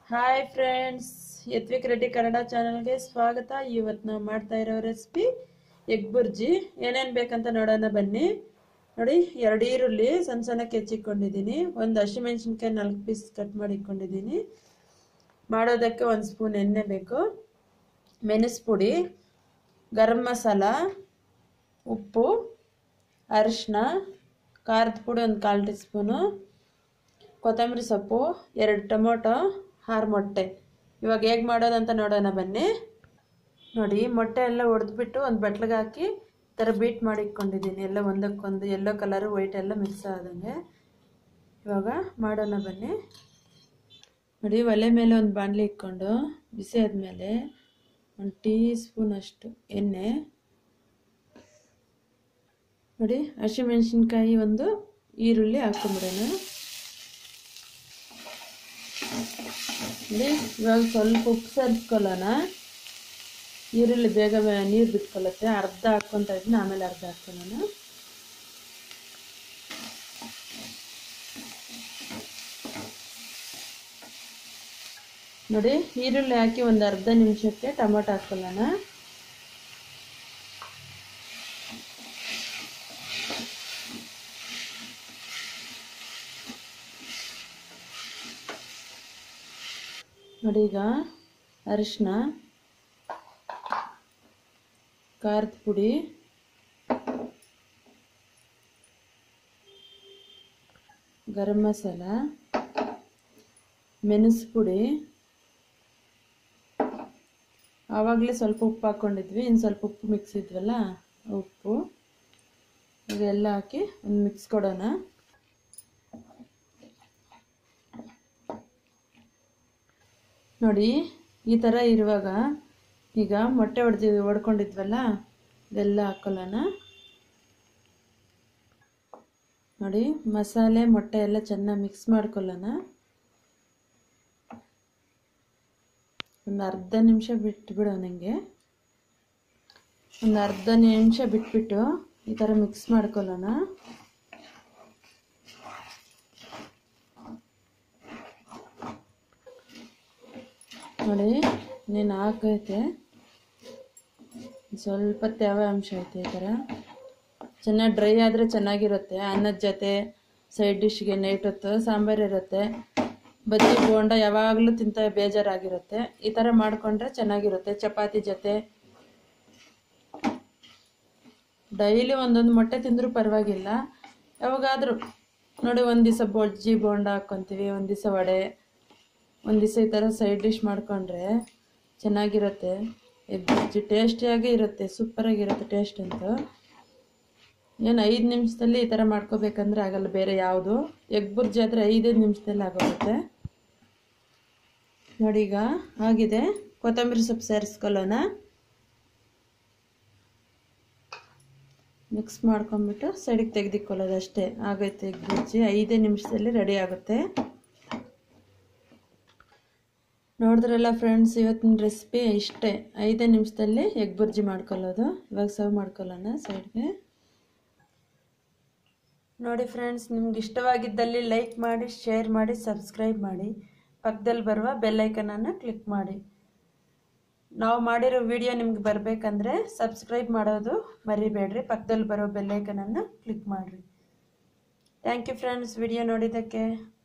hi friends Yathvik Reddy Kannada ಚಾನಲ್ಗೆ ಸ್ವಾಗತ ಇವತ್ತು ನಾವು ಮಾಡ್ತಾ ಇರೋ ರೆಸಿಪಿ ಎಗ್ ಬುರ್ಜಿ ಏನೇನು ಬೇಕಂತ ನೋಡೋಣ ಬನ್ನಿ ನೋಡಿ ಎರಡು ಈರುಳ್ಳಿ ಸಣ್ಣ ಸಣ್ಣಕ್ಕೆ ಹೆಚ್ಚಿಕೊಂಡಿದ್ದೀನಿ ಒಂದು ಹಸಿಮೆಣಸಿನ್ಕಾಯಿ ನಾಲ್ಕು ಪೀಸ್ ಕಟ್ ಮಾಡಿ ಇಟ್ಕೊಂಡಿದ್ದೀನಿ ಮಾಡೋದಕ್ಕೆ ಒಂದು ಸ್ಪೂನ್ ಎಣ್ಣೆ ಬೇಕು ಮೆಣಸು ಪುಡಿ ಗರಂ ಮಸಾಲ ಉಪ್ಪು ಅರಿಶಿನ ಖಾರದ ಪುಡಿ ಒಂದು ಕಾಲು ಟೀ ಸ್ಪೂನು ಕೊತ್ತಂಬರಿ ಸೊಪ್ಪು ಎರಡು ಟೊಮೊಟೊ ಆರು ಮೊಟ್ಟೆ ಇವಾಗ ಹೇಗೆ ಮಾಡೋದಂತ ನೋಡೋಣ ಬನ್ನಿ ನೋಡಿ ಮೊಟ್ಟೆ ಎಲ್ಲ ಒಡೆದ್ಬಿಟ್ಟು ಒಂದು ಬಟ್ಲಿಗೆ ಹಾಕಿ ಈ ಥರ ಬೀಟ್ ಮಾಡಿ ಇಟ್ಕೊಂಡಿದ್ದೀನಿ ಎಲ್ಲ ಒಂದಕ್ಕೊಂದು ಯೆಲ್ಲೋ ಕಲರು ವೈಟ್ ಎಲ್ಲ ಮಿಕ್ಸ್ ಆದಂಗೆ ಇವಾಗ ಮಾಡೋಣ ಬನ್ನಿ ನೋಡಿ ಒಲೆ ಮೇಲೆ ಒಂದು ಬಾಣಲಿ ಇಟ್ಕೊಂಡು ಬಿಸಿ ಆದಮೇಲೆ ಒಂದು ಟೀ ಸ್ಪೂನ್ ಅಷ್ಟು ಎಣ್ಣೆ ನೋಡಿ ಹಸಿಮೆಣಸಿನ್ಕಾಯಿ ಒಂದು ಈರುಳ್ಳಿ ಹಾಕೊಂಬಿಡೋಣ ನೋಡಿ ಇವಾಗ ಸ್ವಲ್ಪ ಉಪ್ಪು ಸೇರಿಸ್ಕೊಳ್ಳೋಣ ಈರುಳ್ಳಿ ಬೇಗ ನೀರು ಬಿಟ್ಕೊಳ್ಳುತ್ತೆ ಅರ್ಧ ಹಾಕ್ಕೊತಾ ಇದ್ದೀನಿ ಆಮೇಲೆ ಅರ್ಧ ಹಾಕ್ಕೊಳ್ಳೋಣ ನೋಡಿ ಈರುಳ್ಳಿ ಹಾಕಿ ಒಂದು ಅರ್ಧ ನಿಮಿಷಕ್ಕೆ ಟೊಮೊಟೊ ಹಾಕ್ಕೊಳ್ಳೋಣ ನೋಡಿ ಈಗ ಅರಿಶಿನ ಖಾರದ ಪುಡಿ ಗರಂ ಮಸಾಲ ಮೆಣಸು ಪುಡಿ ಆವಾಗಲೇ ಸ್ವಲ್ಪ ಉಪ್ಪು ಹಾಕ್ಕೊಂಡಿದ್ವಿ ಇನ್ನು ಸ್ವಲ್ಪ ಉಪ್ಪು ಮಿಕ್ಸ್ ಇದ್ವಲ್ಲ ಉಪ್ಪು ಇದೆಲ್ಲ ಹಾಕಿ ಒಂದು ಮಿಕ್ಸ್ ಕೊಡೋಣ ನೋಡಿ ಈ ಥರ ಇರುವಾಗ ಈಗ ಮೊಟ್ಟೆ ಹೊಡೆದಿ ಹೊಡ್ಕೊಂಡಿದ್ವಲ್ಲ ಇದೆಲ್ಲ ಹಾಕೊಳ್ಳೋಣ ನೋಡಿ ಮಸಾಲೆ ಮೊಟ್ಟೆ ಎಲ್ಲ ಚೆನ್ನಾಗಿ ಮಿಕ್ಸ್ ಮಾಡ್ಕೊಳ್ಳೋಣ ಒಂದು ಅರ್ಧ ನಿಮಿಷ ಬಿಟ್ಬಿಡೋ ನನಗೆ ಒಂದು ಅರ್ಧ ನಿಮಿಷ ಬಿಟ್ಬಿಟ್ಟು ಈ ಥರ ಮಿಕ್ಸ್ ಮಾಡ್ಕೊಳ್ಳೋಣ ನೋಡಿ ನೀನು ಹಾಕೈತೆ ಸ್ವಲ್ಪ ತೇವ ಅಂಶ ಐತೆ ಈ ಥರ ಚೆನ್ನಾಗಿ ಡ್ರೈ ಆದರೆ ಚೆನ್ನಾಗಿರುತ್ತೆ ಅನ್ನದ ಜೊತೆ ಸೈಡ್ ಡಿಶ್ಗೆ ನೈಟ್ ಹೊತ್ತು ಸಾಂಬಾರು ಇರುತ್ತೆ ಬಜ್ಜಿ ಬೋಂಡ ಯಾವಾಗಲೂ ತಿಂತ ಬೇಜಾರಾಗಿರುತ್ತೆ ಈ ಥರ ಮಾಡಿಕೊಂಡ್ರೆ ಚೆನ್ನಾಗಿರುತ್ತೆ ಚಪಾತಿ ಜೊತೆ ಡೈಲಿ ಒಂದೊಂದು ಮೊಟ್ಟೆ ತಿಂದರೂ ಪರವಾಗಿಲ್ಲ ಯಾವಾಗಾದರೂ ನೋಡಿ ಒಂದು ದಿವಸ ಬೊಜ್ಜಿ ಬೋಂಡ ಹಾಕ್ಕೊತೀವಿ ಒಂದು ದಿವಸ ವಡೆ ಒಂದು ದಿವಸ ಈ ಥರ ಸೈಡ್ ಡಿಶ್ ಮಾಡಿಕೊಂಡ್ರೆ ಚೆನ್ನಾಗಿರುತ್ತೆ ಎಗ್ ಬಜ್ಜಿ ಟೇಸ್ಟಿಯಾಗೇ ಇರುತ್ತೆ ಸೂಪರಾಗಿರುತ್ತೆ ಟೇಸ್ಟ್ ಅಂತೂ ಏನು ಐದು ನಿಮಿಷದಲ್ಲಿ ಈ ಥರ ಮಾಡ್ಕೋಬೇಕಂದ್ರೆ ಆಗಲ್ಲ ಬೇರೆ ಯಾವುದು ಎಗ್ ಬುರ್ಜಿ ಆದರೆ ಐದೈದು ನಿಮಿಷದಲ್ಲಿ ಆಗೋಗುತ್ತೆ ನೋಡಿ ಈಗ ಆಗಿದೆ ಕೊತ್ತಂಬರಿ ಸೊಪ್ಪು ಸೇರಿಸ್ಕೊಳ್ಳೋಣ ಮಿಕ್ಸ್ ಮಾಡ್ಕೊಂಬಿಟ್ಟು ಸೈಡಿಗೆ ತೆಗೆದಿಕ್ಕೊಳ್ಳೋದು ಅಷ್ಟೇ ಆಗೈತೆ ಎಗ್ ಬುರ್ಜಿ ಐದೇ ನಿಮಿಷದಲ್ಲಿ ರೆಡಿ ಆಗುತ್ತೆ ನೋಡಿದ್ರಲ್ಲ ಫ್ರೆಂಡ್ಸ್ ಇವತ್ತಿನ ರೆಸಿಪಿ ಇಷ್ಟೇ ಐದೇ ನಿಮಿಷದಲ್ಲಿ ಎಗ್ ಬುರ್ಜಿ ಮಾಡ್ಕೊಳ್ಳೋದು ಇವಾಗ ಸರ್ವ್ ಮಾಡ್ಕೊಳ್ಳೋಣ ಸೈಡ್ಗೆ ನೋಡಿ ಫ್ರೆಂಡ್ಸ್ ನಿಮ್ಗೆ ಇಷ್ಟವಾಗಿದ್ದಲ್ಲಿ ಲೈಕ್ ಮಾಡಿ ಶೇರ್ ಮಾಡಿ ಸಬ್ಸ್ಕ್ರೈಬ್ ಮಾಡಿ ಪಕ್ಕದಲ್ಲಿ ಬರುವ ಬೆಲ್ಲೈಕನನ್ನು ಕ್ಲಿಕ್ ಮಾಡಿ ನಾವು ಮಾಡಿರೋ ವಿಡಿಯೋ ನಿಮ್ಗೆ ಬರಬೇಕಂದ್ರೆ ಸಬ್ಸ್ಕ್ರೈಬ್ ಮಾಡೋದು ಮರಿಬೇಡ್ರಿ ಪಕ್ಕದಲ್ಲಿ ಬರೋ ಬೆಲ್ಲೈಕನನ್ನು ಕ್ಲಿಕ್ ಮಾಡಿರಿ ಥ್ಯಾಂಕ್ ಯು ಫ್ರೆಂಡ್ಸ್ ವಿಡಿಯೋ ನೋಡಿದ್ದಕ್ಕೆ